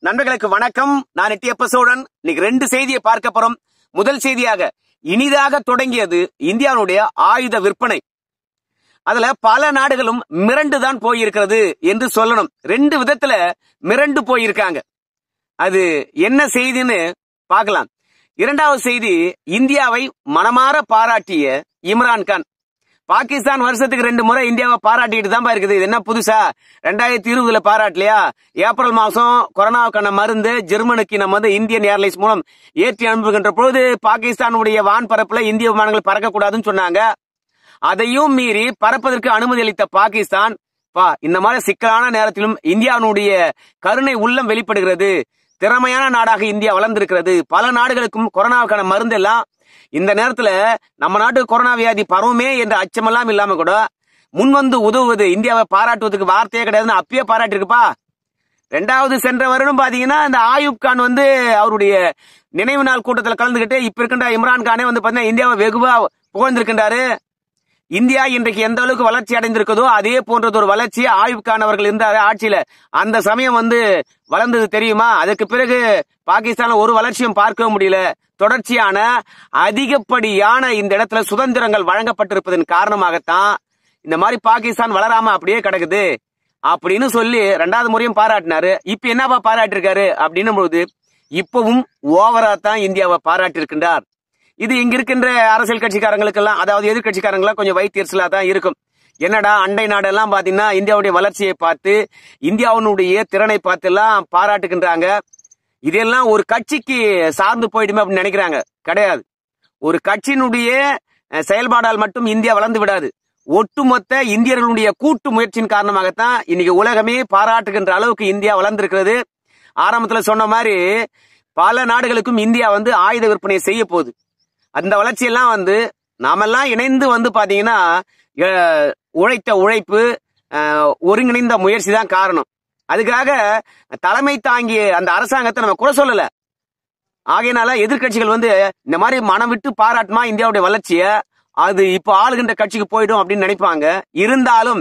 நண்பர்களுக்கு வணக்கம் நான் எட்டியப்ப சோழன் இன்னைக்கு ரெண்டு செய்தியை பார்க்க போறோம் முதல் செய்தியாக இனிதாக தொடங்கியது இந்தியாவுடைய ஆயுத விற்பனை அதுல பல நாடுகளும் மிரண்டு தான் போயிருக்கிறது என்று சொல்லணும் ரெண்டு விதத்துல மிரண்டு போயிருக்காங்க அது என்ன செய்தின்னு பார்க்கலாம் இரண்டாவது செய்தி இந்தியாவை மனமாற பாராட்டிய இம்ரான் கான் பாகிஸ்தான் வருஷத்துக்கு ரெண்டு முறை இந்தியாவை பாராட்டிட்டு தான் இருக்குது இது என்ன புதுசா ரெண்டாயிரத்தி இருபதுல பாராட்டலையா ஏப்ரல் மாசம் கொரோனாவுக்கான மருந்து ஜெர்மனுக்கு நம்ம வந்து இந்தியன் ஏர்லைன்ஸ் மூலம் ஏற்றி அனுப்புகின்ற பொழுது பாகிஸ்தானுடைய வான் பரப்புல இந்திய விமானங்கள் பறக்கக்கூடாதுன்னு சொன்னாங்க அதையும் மீறி பறப்பதற்கு அனுமதி அளித்த பாகிஸ்தான் பா இந்த மாதிரி சிக்கலான நேரத்திலும் இந்தியாவினுடைய கருணை உள்ளம் வெளிப்படுகிறது திறமையான நாடாக இந்தியா வளர்ந்திருக்கிறது பல நாடுகளுக்கும் கொரோனாவுக்கான மருந்து எல்லாம் இந்த நேரத்துல நம்ம நாட்டுக்கு கொரோனா வியாதி பரவுமே என்ற அச்சமெல்லாம் இல்லாம கூட முன் வந்து உதவுவது இந்தியாவை பாராட்டுவதற்கு வார்த்தையே கிடையாதுன்னு அப்பயே பாராட்டிருக்குப்பா ரெண்டாவது சென்ற வருடம் பாத்தீங்கன்னா இந்த ஆயூப் கான் வந்து அவருடைய நினைவு நாள் கூட்டத்தில் கலந்துகிட்டு இப்ப இருக்கின்ற இம்ரான் கானே வந்து பாத்தீங்கன்னா இந்தியாவை வெகுவா புகழ்ந்திருக்கின்றாரு இந்தியா இன்றைக்கு எந்த அளவுக்கு வளர்ச்சி அடைந்திருக்குதோ அதே போன்றது ஒரு வளர்ச்சி ஆயுப் கான் அவர்கள் இருந்தாரு ஆட்சியில அந்த சமயம் வந்து வளர்ந்தது தெரியுமா அதுக்கு பிறகு பாகிஸ்தான்ல ஒரு வளர்ச்சியும் பார்க்க முடியல தொடர்ச்சியான அதிகப்படியான இந்த இடத்துல சுதந்திரங்கள் வழங்கப்பட்டிருப்பதன் காரணமாகத்தான் இந்த மாதிரி பாகிஸ்தான் வளராம அப்படியே கிடக்குது அப்படின்னு சொல்லி ரெண்டாவது முறையும் பாராட்டினாரு இப்ப என்னப்பா பாராட்டிருக்காரு அப்படின்னும் பொழுது இப்பவும் ஓவரா தான் இந்தியாவை பாராட்டியிருக்கின்றார் இது இங்க இருக்கின்ற அரசியல் கட்சிக்காரங்களுக்கெல்லாம் அதாவது எதிர்கட்சிக்காரங்களாம் கொஞ்சம் வைத்தியர்சலா தான் இருக்கும் என்னடா அண்டை நாடெல்லாம் பாத்தீங்கன்னா இந்தியாவுடைய வளர்ச்சியை பார்த்து இந்தியாவினுடைய திறனை பார்த்து எல்லாம் பாராட்டுகின்றாங்க இதெல்லாம் ஒரு கட்சிக்கு சார்ந்து போயிடுமே அப்படின்னு நினைக்கிறாங்க கிடையாது ஒரு கட்சியினுடைய அஹ், செயல்பாடால் மட்டும் இந்தியா வளர்ந்து விடாது ஒட்டுமொத்த இந்தியர்களுடைய கூட்டு முயற்சியின் காரணமாகத்தான் இன்னைக்கு உலகமே பாராட்டுகின்ற அளவுக்கு இந்தியா வளர்ந்திருக்கிறது ஆரம்பத்துல சொன்ன மாதிரி பல நாடுகளுக்கும் இந்தியா வந்து ஆயுத விற்பனை செய்ய போகுது அந்த வளர்ச்சியெல்லாம் வந்து நாமெல்லாம் இணைந்து வந்து பாத்தீங்கன்னா அஹ், உழைத்த உழைப்பு அஹ், ஒருங்கிணைந்த முயற்சி தான் காரணம் அதுக்காக தலைமை தாங்கிய அந்த அரசாங்கத்தை நம்ம குறை சொல்லல ஆகையினால எதிர்க்கட்சிகள் வந்து இந்த மாதிரி மனம் விட்டு பாராட்டுமா இந்தியாவுடைய வளர்ச்சிய அது இப்போ ஆளுகின்ற கட்சிக்கு போயிடும் அப்படின்னு நினைப்பாங்க இருந்தாலும்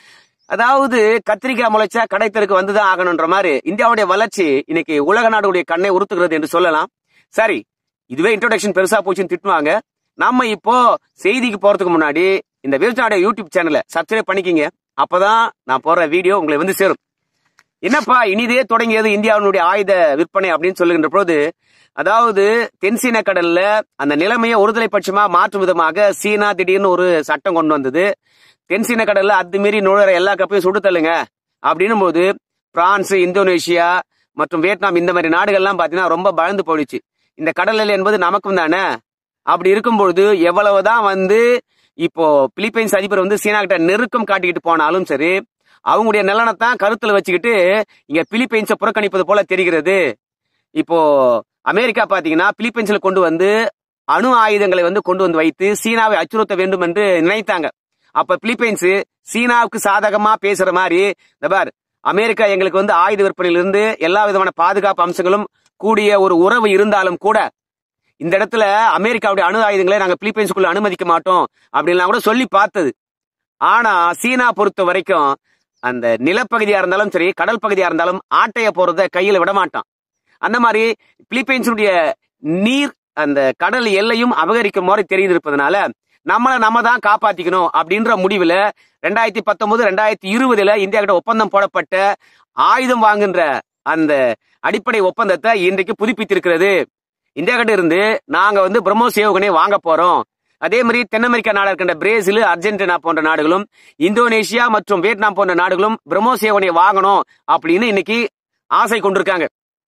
அதாவது கத்திரிக்காய் முளைச்சா கடைத்தருக்கு வந்துதான் ஆகணுன்ற மாதிரி இந்தியாவுடைய வளர்ச்சி இன்னைக்கு உலக நாடுடைய கண்ணை உறுத்துகிறது என்று சொல்லலாம் சரி இதுவே இன்ட்ரோடக்ஷன் பெருசா போச்சுன்னு திட்டுவாங்க நம்ம இப்போ செய்திக்கு போறதுக்கு முன்னாடி இந்த விருதுநாடு யூடியூப் சேனலை சப்ஸ்கிரைப் பண்ணிக்கிங்க அப்பதான் நான் போடுற வீடியோ உங்களை வந்து சேரும் என்னப்பா இனிதே தொடங்கியது இந்தியாவினுடைய ஆயுத விற்பனை அப்படின்னு சொல்லுகின்ற பொழுது அதாவது தென்சீன கடல்ல அந்த நிலைமையை ஒருதலை பட்சமா மாற்றும் விதமாக சீனா திடீர்னு ஒரு சட்டம் கொண்டு வந்தது தென்சீன கடல்ல அத்துமீறி நுழைற எல்லா கப்பையும் சுடு தள்ளுங்க அப்படின்னும் போது பிரான்ஸ் இந்தோனேஷியா மற்றும் வியட்நாம் இந்த மாதிரி நாடுகள்லாம் பாத்தீங்கன்னா ரொம்ப பயந்து போயிடுச்சு இந்த கடல் எல்லை என்பது நமக்கும் தானே அப்படி இருக்கும்பொழுது எவ்வளவுதான் வந்து இப்போ பிலிப்பைன்ஸ் அதிபர் வந்து சீனா கிட்ட நெருக்கம் காட்டிக்கிட்டு போனாலும் சரி அவங்களுடைய நலனைத்தான் கருத்துல வச்சுக்கிட்டு இங்க பிலிப்பைன்ஸை புறக்கணிப்பது போல தெரிகிறது இப்போ அமெரிக்கா பாத்தீங்கன்னா பிலிப்பைன்ஸ்ல கொண்டு வந்து அணு ஆயுதங்களை வந்து கொண்டு வந்து வைத்து சீனாவை அச்சுறுத்த வேண்டும் என்று நினைத்தாங்க அப்ப பிலிப்பைன்ஸ் சீனாவுக்கு சாதகமா பேசுற மாதிரி இந்த பார் அமெரிக்கா எங்களுக்கு வந்து ஆயுத விற்பனையிலிருந்து எல்லா விதமான பாதுகாப்பு அம்சங்களும் கூடிய ஒரு உறவு இருந்தாலும் கூட இந்த இடத்துல அமெரிக்காவுடைய அணு ஆயுதங்களை நாங்க பிலிப்பைன்ஸுக்குள்ள அனுமதிக்க மாட்டோம் அப்படின்லாம் கூட சொல்லி பார்த்தது ஆனா சீனா பொறுத்த வரைக்கும் அந்த நிலப்பகுதியா இருந்தாலும் சரி கடல் பகுதியா இருந்தாலும் ஆட்டைய போறத கையில விட மாட்டான் அந்த மாதிரி பிலிப்பைன்ஸுடைய நீர் அந்த கடல் எல்லையும் அபகரிக்கும் மாதிரி தெரிந்திருப்பதனால நம்மளை நம்ம தான் காப்பாத்திக்கணும் அப்படின்ற முடிவுல ரெண்டாயிரத்தி பத்தொன்பது ரெண்டாயிரத்தி இருபதுல இந்தியா கிட்ட ஒப்பந்தம் போடப்பட்ட ஆயுதம் வாங்குகின்ற அந்த அடிப்படை ஒப்பந்தத்தை இன்றைக்கு புதுப்பித்திருக்கிறது இந்தியா கிட்ட இருந்து நாங்க வந்து பிரம்மோஸ் ஏவுகணை வாங்க போறோம் அதே மாதிரி தென் அமெரிக்கா நாடா இருக்கின்ற பிரேசில் அர்ஜென்டினா போன்ற நாடுகளும் இந்தோனேஷியா மற்றும் வியட்நாம் போன்ற நாடுகளும் பிரம்மோஸ் ஏவுகணையை வாங்கணும் அப்படின்னு இன்னைக்கு ஆசை கொண்டிருக்காங்க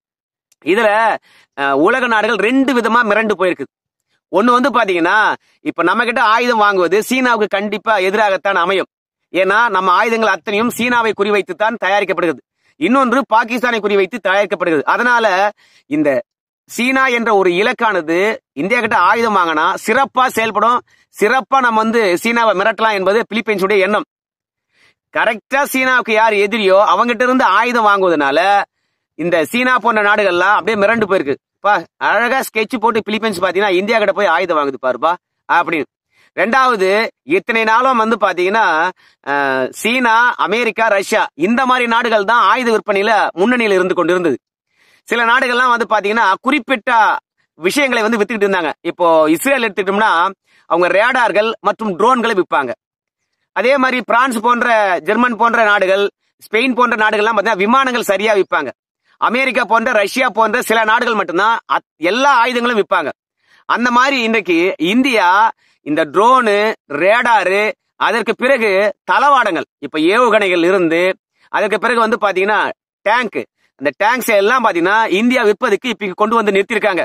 இதுல அஹ், உலக நாடுகள் ரெண்டு விதமா மிரண்டு போயிருக்கு ஒண்ணு வந்து பாத்தீங்கன்னா இப்ப நம்ம கிட்ட ஆயுதம் வாங்குவது சீனாவுக்கு கண்டிப்பா எதிராகத்தான் அமையும் ஏன்னா நம்ம ஆயுதங்கள் அத்தனையும் சீனாவை குறிவைத்துத்தான் தயாரிக்கப்படுகிறது இன்னொன்று பாகிஸ்தானை குறிவைத்து தயாரிக்கப்படுகிறது அதனால இந்த சீனா என்ற ஒரு இலக்கானது இந்தியா கிட்ட ஆயுதம் வாங்கினா சிறப்பா செயல்படும் சிறப்பா நம்ம வந்து சீனாவை மிரட்டலாம் என்பது பிலிப்பைன்ஸுடைய எண்ணம் கரெக்டா சீனாவுக்கு யார் எதிரியோ அவங்ககிட்ட இருந்து ஆயுதம் வாங்குவதனால இந்த சீனா போன்ற நாடுகள்லாம் அப்படியே மிரண்டு போயிருக்கு பா அழகா ஸ்கெட்ச் போட்டு பிலிப்பைன்ஸ் பாத்தீங்கன்னா இந்தியா கிட்ட போய் ஆயுதம் வாங்குது பாருப்பா அப்படின்னு ரெண்டாவது இத்தனை நாளும் வந்து பாத்தீங்கன்னா அஹ், சீனா அமெரிக்கா ரஷ்யா இந்த மாதிரி நாடுகள் தான் ஆயுத விற்பனையில முன்னணியில் இருந்து கொண்டிருந்தது சில நாடுகள்லாம் வந்து பாத்தீங்கன்னா குறிப்பிட்ட விஷயங்களை வந்து வித்துக்கிட்டு இருந்தாங்க இப்போ இஸ்ரேல் எடுத்துக்கிட்டோம்னா அவங்க ரேடார்கள் மற்றும் ட்ரோன்களை விற்பாங்க அதே மாதிரி பிரான்ஸ் போன்ற ஜெர்மன் போன்ற நாடுகள் ஸ்பெயின் போன்ற நாடுகள்லாம் பார்த்தீங்கன்னா விமானங்கள் சரியா விற்பாங்க அமெரிக்கா போன்ற ரஷ்யா போன்ற சில நாடுகள் மட்டும்தான் அத்- எல்லா ஆயுதங்களும் விற்பாங்க அந்த மாதிரி இன்றைக்கு இந்தியா இந்த ட்ரோனு ரேடாரு அதற்கு பிறகு தளவாடங்கள் இப்ப ஏவுகணைகள் இருந்து அதற்கு பிறகு வந்து பாத்தீங்கன்னா டேங்க் அந்த டேங்க்ஸ் எல்லாம் பாத்தீங்கன்னா இந்தியா விற்பதுக்கு இப்ப கொண்டு வந்து நிறுத்திருக்காங்க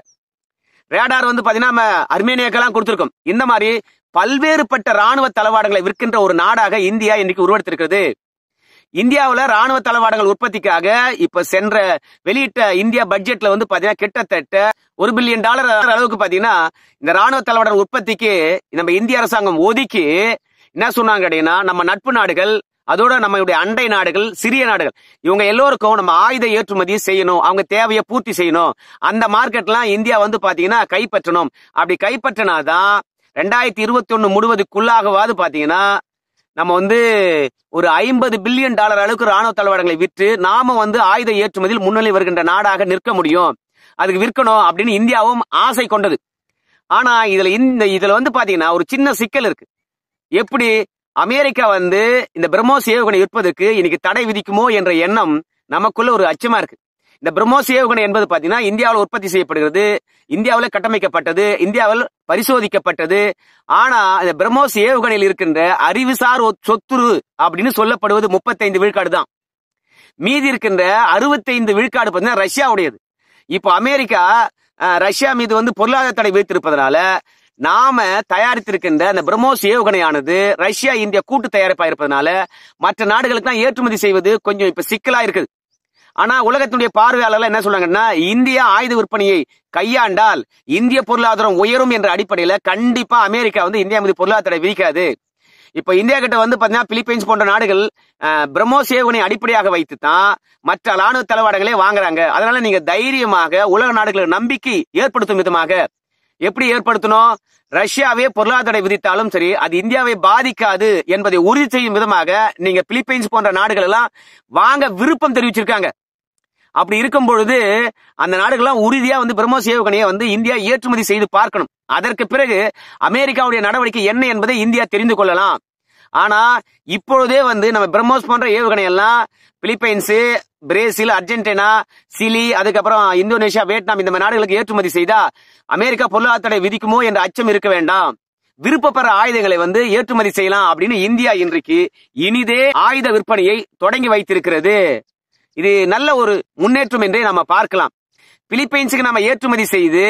ரேடார் வந்து பாத்தீங்கன்னா நம்ம அர்மேனியாக்கெல்லாம் கொடுத்திருக்கோம் இந்த மாதிரி பல்வேறுபட்ட ராணுவ தளவாடங்களை விற்கின்ற ஒரு நாடாக இந்தியா இன்னைக்கு உருவெடுத்திருக்கிறது இந்தியாவுல ராணுவ தளவாடங்கள் உற்பத்திக்காக இப்ப சென்ற வெளியிட்ட இந்தியா பட்ஜெட்ல வந்து பாத்தீங்கன்னா கிட்டத்தட்ட ஒரு பில்லியன் டாலர் அளவுக்கு பாத்தீங்கன்னா இந்த ராணுவ தளவாட உற்பத்திக்கு நம்ம இந்திய அரசாங்கம் ஒதுக்கி என்ன சொன்னாங்க அப்படின்னா நம்ம நட்பு நாடுகள் அதோட நம்மளுடைய அண்டை நாடுகள் சிறிய நாடுகள் இவங்க எல்லோருக்கும் நம்ம ஆயுத ஏற்றுமதி செய்யணும் அவங்க தேவையை பூர்த்தி செய்யணும் அந்த மார்க்கெட்லாம் இந்தியா வந்து பாத்தீங்கன்னா கைப்பற்றணும் அப்படி கைப்பற்றினாதான் ரெண்டாயிரத்தி இருபத்தி ஒண்ணு முழுவதுக்குள்ளாகவாது பாத்தீங்கன்னா நம்ம வந்து ஒரு ஐம்பது பில்லியன் டாலர் அளவுக்கு ராணுவ தளவாடங்களை விற்று நாம வந்து ஆயுத ஏற்றுமதியில் முன்னிலை வருகின்ற நாடாக நிற்க முடியும் அதுக்கு விற்கணும் அப்படின்னு இந்தியாவும் ஆசை கொண்டது ஆனா இதுல இந்த இதுல வந்து பாத்தீங்கன்னா ஒரு சின்ன சிக்கல் இருக்கு எப்படி அமெரிக்கா வந்து இந்த பிரம்மோஸ் ஏவுகணை விற்பதற்கு இன்னைக்கு தடை விதிக்குமோ என்ற எண்ணம் நமக்குள்ள ஒரு அச்சமா இருக்கு இந்த பிரம்மோஸ் ஏவுகணை என்பது பாத்தீங்கன்னா இந்தியாவில் உற்பத்தி செய்யப்படுகிறது இந்தியாவில் கட்டமைக்கப்பட்டது இந்தியாவில் பரிசோதிக்கப்பட்டது ஆனா இந்த பிரம்மோஸ் ஏவுகணையில் இருக்கின்ற அறிவுசார் ஒ- சொத்துரு அப்படின்னு சொல்லப்படுவது முப்பத்தைந்து விழுக்காடு தான் மீதி இருக்கின்ற அறுபத்தைந்து விழுக்காடு பார்த்தீங்கன்னா ரஷ்யாவுடையது இப்போ அமெரிக்கா அஹ், ரஷ்யா மீது வந்து பொருளாதார தடை வைத்திருப்பதனால நாம தயாரித்திருக்கின்ற அந்த பிரம்மோஸ் ஏவுகணையானது ரஷ்யா இந்தியா கூட்டு தயாரிப்பா இருப்பதனால மற்ற நாடுகளுக்கு ஏற்றுமதி செய்வது கொஞ்சம் இப்ப சிக்கலா இருக்குது ஆனா உலகத்தினுடைய பார்வையாளர்கள் என்ன சொல்றாங்கன்னா இந்தியா ஆயுத விற்பனையை கையாண்டால் இந்திய பொருளாதாரம் உயரும் என்ற அடிப்படையில கண்டிப்பா அமெரிக்கா வந்து இந்தியா மீது பொருளாதார தடை விதிக்காது இப்ப இந்தியா கிட்ட வந்து பாத்தீங்கன்னா பிலிப்பைன்ஸ் போன்ற நாடுகள் அஹ், பிரம்மோஸ் ஏவுகணை அடிப்படையாக வைத்து தான் மற்ற ராணுவ தளவாடங்களே வாங்குறாங்க அதனால நீங்க தைரியமாக உலக நாடுகளுக்கு நம்பிக்கை ஏற்படுத்தும் விதமாக எப்படி ஏற்படுத்தணும் ரஷ்யாவே பொருளாதார தடை விதித்தாலும் சரி அது இந்தியாவை பாதிக்காது என்பதை உறுதி செய்யும் விதமாக நீங்க பிலிப்பைன்ஸ் போன்ற நாடுகள் எல்லாம் வாங்க விருப்பம் தெரிவிச்சிருக்காங்க அப்படி இருக்கும் பொழுது அந்த நாடுகள்லாம் உறுதியா வந்து பிரம்மோஸ் ஏவுகணையை வந்து இந்தியா ஏற்றுமதி செய்து பார்க்கணும் அதற்கு பிறகு அமெரிக்காவுடைய நடவடிக்கை என்ன என்பதை இந்தியா தெரிந்து கொள்ளலாம் ஆனா இப்பொழுதே வந்து நம்ம பிரம்மோஸ் போன்ற ஏவுகணை எல்லாம் பிலிப்பைன்ஸ் பிரேசில் அர்ஜென்டினா சிலி அதுக்கப்புறம் இந்தோனேஷியா வியட்நாம் இந்த மாதிரி நாடுகளுக்கு ஏற்றுமதி செய்தா அமெரிக்கா பொருளாதார தடை விதிக்குமோ என்ற அச்சம் இருக்க வேண்டாம் விருப்பப்படுற ஆயுதங்களை வந்து ஏற்றுமதி செய்யலாம் அப்படின்னு இந்தியா இன்றைக்கு இனிதே ஆயுத விற்பனையை தொடங்கி வைத்திருக்கிறது இது நல்ல ஒரு முன்னேற்றம் என்றே நம்ம பார்க்கலாம் பிலிப்பைன்ஸுக்கு நம்ம ஏற்றுமதி செய்து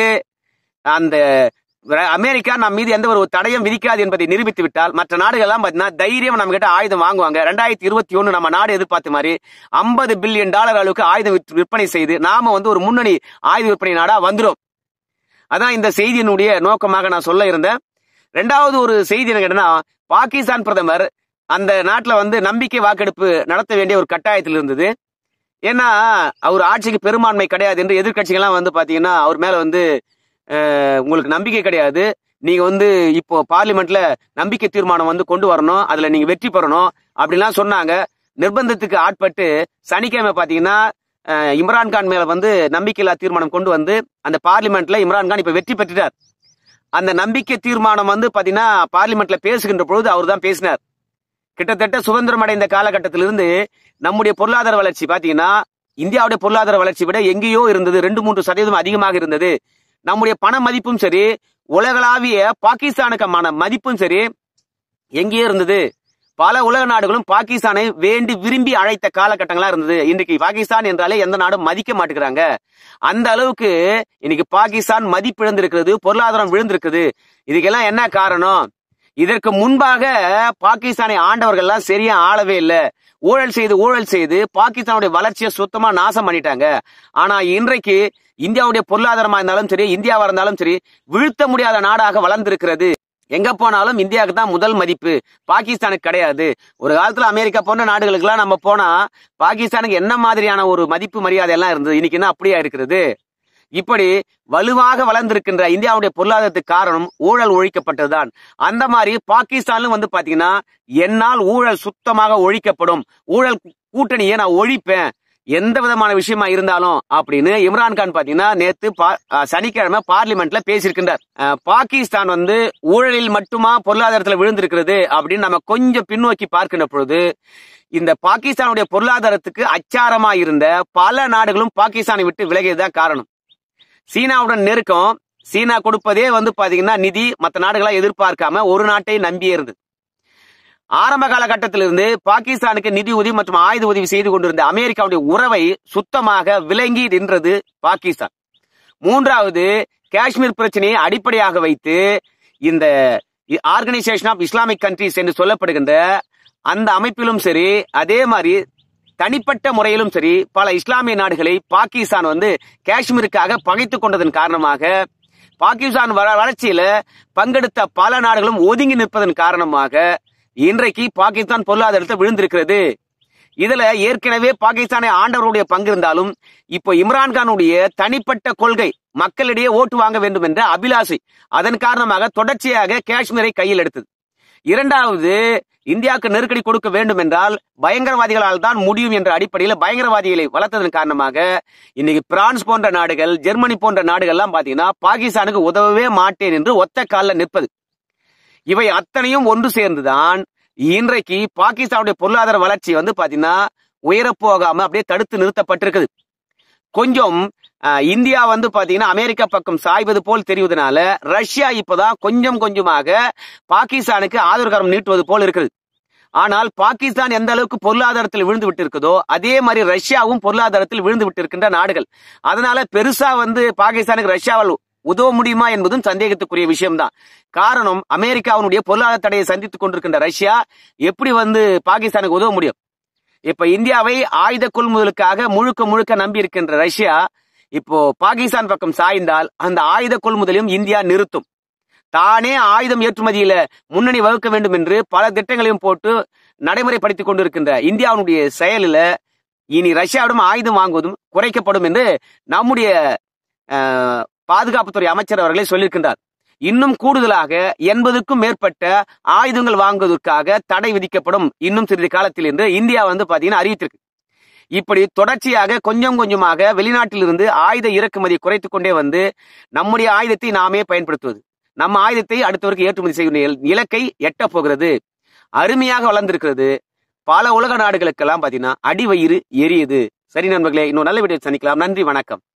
அந்த ர- அமெரிக்கா நம்ம மீது எந்த ஒரு தடையும் விதிக்காது என்பதை நிரூபித்து விட்டால் மற்ற நாடுகள் எல்லாம் பாத்தீங்கன்னா தைரியம் நம்ம கிட்ட ஆயுதம் வாங்குவாங்க ரெண்டாயிரத்தி இருபத்தி ஒண்ணு நம்ம நாடு எதிர்பார்த்த மாதிரி ஐம்பது பில்லியன் டாலர் அளவுக்கு ஆயுதம் விற்று- விற்பனை செய்து நாம வந்து ஒரு முன்னணி ஆயுத விற்பனை நாடா வந்துரும் அதான் இந்த செய்தியினுடைய நோக்கமாக நான் சொல்ல இருந்தேன் ரெண்டாவது ஒரு செய்தி என்ன கேட்டனா பாகிஸ்தான் பிரதமர் அந்த நாட்டுல வந்து நம்பிக்கை வாக்கெடுப்பு நடத்த வேண்டிய ஒரு கட்டாயத்தில் இருந்தது ஏன்னா அவர் ஆட்சிக்கு பெரும்பான்மை கிடையாது என்று எதிர்க்கட்சிகள்லாம் வந்து பாத்தீங்கன்னா அவர் மேல வந்து அஹ், உங்களுக்கு நம்பிக்கை கிடையாது நீங்க வந்து இப்போ பார்லிமெண்ட்ல நம்பிக்கை தீர்மானம் வந்து கொண்டு வரணும் அதுல நீங்க வெற்றி பெறணும் அப்படிலாம் சொன்னாங்க நிர்பந்தத்துக்கு ஆட்பட்டு சனிக்கிழமை பாத்தீங்கன்னா அஹ், இம்ரான்கான் மேல வந்து நம்பிக்கையில்லா தீர்மானம் கொண்டு வந்து அந்த பார்லிமெண்ட்ல இம்ரான்கான் இப்ப வெற்றி பெற்றுட்டார் அந்த நம்பிக்கை தீர்மானம் வந்து பாத்தீங்கன்னா பார்லிமெண்ட்ல பேசுகின்ற பொழுது அவர் தான் பேசினார் கிட்டத்தட்ட சுதந்திரம் அடைந்த காலகட்டத்திலிருந்து நம்முடைய பொருளாதார வளர்ச்சி பாத்தீங்கன்னா இந்தியாவுடைய பொருளாதார வளர்ச்சி விட எங்கேயோ இருந்தது ரெண்டு மூன்று சதவீதம் அதிகமாக இருந்தது நம்முடைய பண மதிப்பும் சரி உலகளாவிய பாகிஸ்தானுக்கான மதிப்பும் சரி எங்கேயோ இருந்தது பல உலக நாடுகளும் பாகிஸ்தானை வேண்டி விரும்பி அழைத்த காலகட்டங்களா இருந்தது இன்னைக்கு பாகிஸ்தான் என்றாலே எந்த நாடும் மதிக்க மாட்டேங்கிறாங்க அந்த அளவுக்கு இன்னைக்கு பாகிஸ்தான் மதிப்பிழந்திருக்கிறது பொருளாதாரம் விழுந்திருக்குது இதுக்கெல்லாம் என்ன காரணம் இதற்கு முன்பாக பாகிஸ்தானை ஆண்டவர்கள் எல்லாம் சரியா ஆளவே இல்ல ஊழல் செய்து ஊழல் செய்து பாகிஸ்தானுடைய வளர்ச்சியை சுத்தமா நாசம் பண்ணிட்டாங்க ஆனா இன்றைக்கு இந்தியாவுடைய பொருளாதாரமா இருந்தாலும் சரி இந்தியாவா இருந்தாலும் சரி வீழ்த்த முடியாத நாடாக வளர்ந்திருக்கிறது எங்க போனாலும் இந்தியாவுக்கு தான் முதல் மதிப்பு பாகிஸ்தானுக்கு கிடையாது ஒரு காலத்துல அமெரிக்கா போன்ற நாடுகளுக்கெல்லாம் நம்ம போனா பாகிஸ்தானுக்கு என்ன மாதிரியான ஒரு மதிப்பு மரியாதை எல்லாம் இருந்தது இன்னைக்கு என்ன அப்படியா இருக்கிறது இப்படி வலுவாக வளர்ந்திருக்கின்ற இந்தியாவுடைய பொருளாதாரத்துக்கு காரணம் ஊழல் ஒழிக்கப்பட்டதுதான் அந்த மாதிரி பாகிஸ்தான்ல வந்து பாத்தீங்கன்னா என்னால் ஊழல் சுத்தமாக ஒழிக்கப்படும் ஊழல் கூட்டணியை நான் ஒழிப்பேன் எந்த விதமான விஷயமா இருந்தாலும் அப்படின்னு இம்ரான்கான் பாத்தீங்கன்னா நேத்து பா- அஹ் சனிக்கிழமை பார்லிமெண்ட்ல பேசியிருக்கின்றார் அஹ் பாகிஸ்தான் வந்து ஊழலில் மட்டுமா பொருளாதாரத்துல விழுந்திருக்கிறது அப்படின்னு நம்ம கொஞ்சம் பின்னோக்கி பார்க்கின்ற பொழுது இந்த பாகிஸ்தானுடைய பொருளாதாரத்துக்கு அச்சாரமா இருந்த பல நாடுகளும் பாகிஸ்தானை விட்டு விலகியதுதான் காரணம் சீனாவுடன் நெருக்கம் சீனா கொடுப்பதே வந்து பாத்தீங்கன்னா நிதி மற்ற நாடுகளா எதிர்பார்க்காம ஒரு நாட்டை நம்பியே இருந்தது ஆரம்ப காலகட்டத்திலிருந்து பாகிஸ்தானுக்கு நிதி உதவி மற்றும் ஆயுத உதவி செய்து கொண்டிருந்த அமெரிக்காவுடைய உறவை சுத்தமாக விலங்கி நின்றது பாகிஸ்தான் மூன்றாவது காஷ்மீர் பிரச்சனையை அடிப்படையாக வைத்து இந்த ஆர்கனைசேஷன் ஆஃப் இஸ்லாமிக் கண்ட்ரிஸ் என்று சொல்லப்படுகின்ற அந்த அமைப்பிலும் சரி அதே மாதிரி தனிப்பட்ட முறையிலும் சரி பல இஸ்லாமிய நாடுகளை பாகிஸ்தான் வந்து காஷ்மீருக்காக பகைத்துக் கொண்டதன் காரணமாக பாகிஸ்தான் வள- வளர்ச்சியில பங்கெடுத்த பல நாடுகளும் ஒதுங்கி நிற்பதன் காரணமாக இன்றைக்கு பாகிஸ்தான் பொருளாதாரத்தில் விழுந்திருக்கிறது இதுல ஏற்கனவே பாகிஸ்தானை ஆண்டவருடைய பங்கு இருந்தாலும் இப்போ இம்ரான்கானுடைய தனிப்பட்ட கொள்கை மக்களிடையே ஓட்டு வாங்க வேண்டும் என்ற அபிலாஷை அதன் காரணமாக தொடர்ச்சியாக காஷ்மீரை கையில் எடுத்தது இரண்டாவது இந்தியாவுக்கு நெருக்கடி கொடுக்க வேண்டும் என்றால் பயங்கரவாதிகளால் தான் முடியும் என்ற அடிப்படையில் பயங்கரவாதிகளை வளர்த்ததன் காரணமாக இன்னைக்கு பிரான்ஸ் போன்ற நாடுகள் ஜெர்மனி போன்ற நாடுகள் எல்லாம் பாத்தீங்கன்னா பாகிஸ்தானுக்கு உதவவே மாட்டேன் என்று ஒத்த காலில் நிற்பது இவை அத்தனையும் ஒன்று சேர்ந்துதான் இன்றைக்கு பாகிஸ்தானுடைய பொருளாதார வளர்ச்சி வந்து பாத்தீங்கன்னா உயரப் போகாம அப்படியே தடுத்து நிறுத்தப்பட்டிருக்குது கொஞ்சம் அஹ், இந்தியா வந்து பாத்தீங்கன்னா அமெரிக்கா பக்கம் சாய்வது போல் தெரிவதனால ரஷ்யா இப்பதான் கொஞ்சம் கொஞ்சமாக பாகிஸ்தானுக்கு ஆதரகரம் நீட்டுவது போல் இருக்குது ஆனால் பாகிஸ்தான் எந்த அளவுக்கு பொருளாதாரத்தில் விழுந்து விட்டு இருக்குதோ அதே மாதிரி ரஷ்யாவும் பொருளாதாரத்தில் விழுந்து விட்டு இருக்கின்ற நாடுகள் அதனால பெருசா வந்து பாகிஸ்தானுக்கு ரஷ்யாவால் உதவ முடியுமா என்பதும் சந்தேகத்துக்குரிய விஷயம்தான் காரணம் அமெரிக்காவினுடைய பொருளாதார தடையை சந்தித்துக் கொண்டிருக்கின்ற ரஷ்யா எப்படி வந்து பாகிஸ்தானுக்கு உதவ முடியும் இப்ப இந்தியாவை ஆயுத கொள்முதலுக்காக முழுக்க முழுக்க நம்பி இருக்கின்ற ரஷ்யா இப்போ பாகிஸ்தான் பக்கம் சாய்ந்தால் அந்த ஆயுத கொள்முதலையும் இந்தியா நிறுத்தும் தானே ஆயுதம் ஏற்றுமதியில முன்னணி வகுக்க வேண்டும் என்று பல திட்டங்களையும் போட்டு நடைமுறைப்படுத்திக் கொண்டிருக்கின்ற இந்தியாவுடைய செயலில இனி ரஷ்யாவிடம் ஆயுதம் வாங்குவதும் குறைக்கப்படும் என்று நம்முடைய அஹ், பாதுகாப்புத்துறை அமைச்சர் அவர்களே சொல்லியிருக்கின்றார் இன்னும் கூடுதலாக எண்பதுக்கும் மேற்பட்ட ஆயுதங்கள் வாங்குவதற்காக தடை விதிக்கப்படும் இன்னும் சிறிது காலத்தில் என்று இந்தியா வந்து பாத்தீங்கன்னா அறிவித்திருக்கு இப்படி தொடர்ச்சியாக கொஞ்சம் கொஞ்சமாக வெளிநாட்டிலிருந்து ஆயுத இறக்குமதியை குறைத்துக் கொண்டே வந்து நம்முடைய ஆயுதத்தை நாமே பயன்படுத்துவது நம்ம ஆயுதத்தை அடுத்தவருக்கு ஏற்றுமதி செய்யும் இலக்கை எட்டப் போகிறது அருமையாக வளர்ந்திருக்கிறது பல உலக நாடுகளுக்கெல்லாம் பாத்தீங்கன்னா அடிவயிறு எரியுது சரி நண்பர்களே இன்னும் நல்ல வீடியோ சந்திக்கலாம் நன்றி வணக்கம்